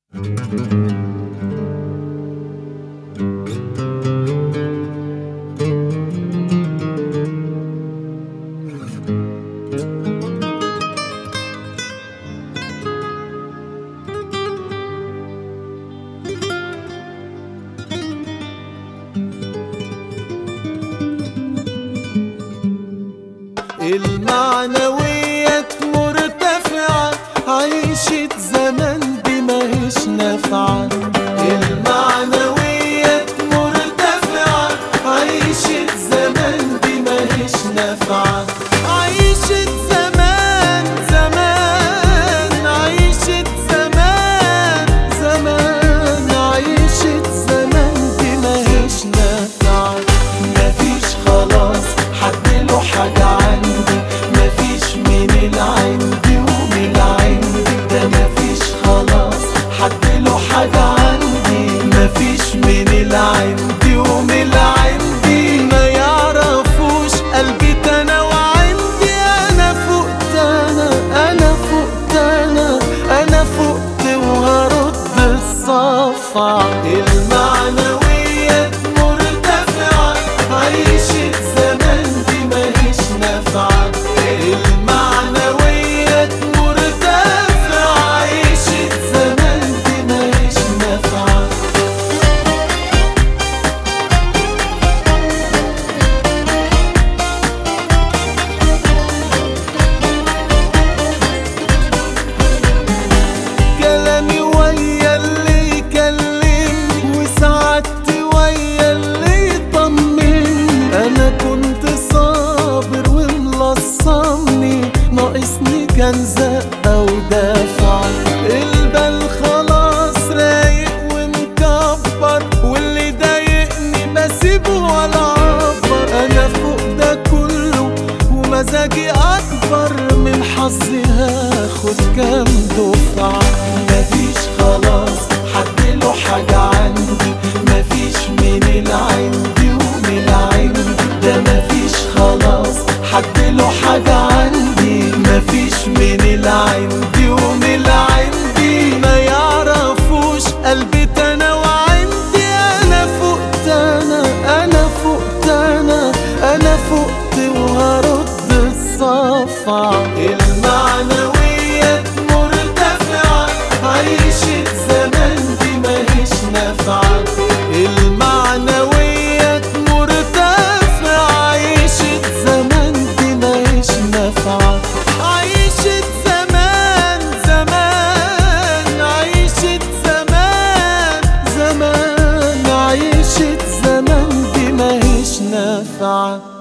المعنويات مرتفعة عيشة زمان دي ماهيش نافعة المعنويات مرتفعة عيشة زمان دي ماهيش نافعة عيشة زمان زمان عيشة زمان زمان عيشة زمان دي ماهيش نافعة مفيش خلاص حد له حاجة عندي مفيش من العندي ومن العندي ده مفيش خلاص حد له حاجة عندي مفيش من العندي ومن العندي ما يعرفوش قلبي انا وعندي انا فقت انا انا فقت انا انا فقت وهرد الصفع المعنويات مرتفعة عيشة زمان دي ماهيش نافعة المعنويات مرتفعة عيشة زمان دي ماهيش نافعة كلامي ويا اللي يكلمني وسعادتي ويا اللي يطمني انا كنت صابر وملصمني ناقصني كان زقه ودافع البال خلاص رايق ومكبر واللي ضايقني بسيبه ولا عبر انا فوق ده كله ومزاجي اكبر من حظي هاخد كام دفعه مفيش خلاص حد له حاجه عندي مفيش من العندي ومن العندي ده مفيش خلاص حد له حاجه عندي مفيش من العندي ومن العندي ما يعرفوش قلبي انا وعندي انا فقت انا انا فقت انا انا فقت وهرد الصفع المعنويات مرتفعة عيشة زمان دي ماهيش نافعة المعنويات مرتفعة عيشة زمان دي ماهيش نافعة عيشة زمان زمان عيشة زمان زمان عيشة زمان دي ماهيش نافعة